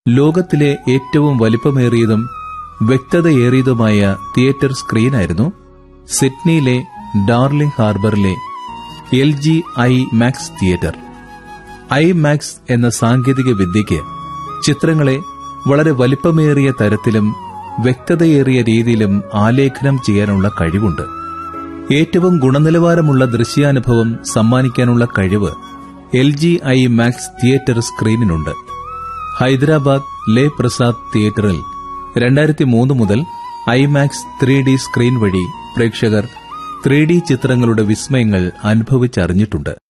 ലോകത്തിലെ ഏറ്റവും വലിപ്പമേറിയതും വ്യക്തതയേറിയതുമായ തിയേറ്റർ സ്ക്രീനായിരുന്നു സിഡ്നിയിലെ ഡാർലിംഗ് ഹാർബറിലെ L G IMAX theatre IMAX എന്ന സാങ്കേതിക വിദ്യയ്ക്ക് ചിത്രങ്ങളെ വളരെ വലിപ്പമേറിയ തരത്തിലും വ്യക്തതയേറിയ രീതിയിലും ആലേഖനം ചെയ്യാനുള്ള കഴിവുണ്ട് ഏറ്റവും ഗുണനിലവാരമുള്ള ദൃശ്യാനുഭവം സമ്മാനിക്കാനുള്ള കഴിവ് L G IMAX theatre സ്ക്രീനിനുണ്ട് ഹൈദരാബാദ് ലേ പ്രസാദ് തിയേറ്ററിൽ രണ്ടായിരത്തി മൂന്ന് മുതൽ ഐമാക്സ് ത്രീ ഡി സ്ക്രീൻ വഴി പ്രേക്ഷകർ ത്രീ ഡി ചിത്രങ്ങളുടെ വിസ്മയങ്ങൾ അനുഭവിച്ചറിഞ്ഞിട്ടുണ്ട്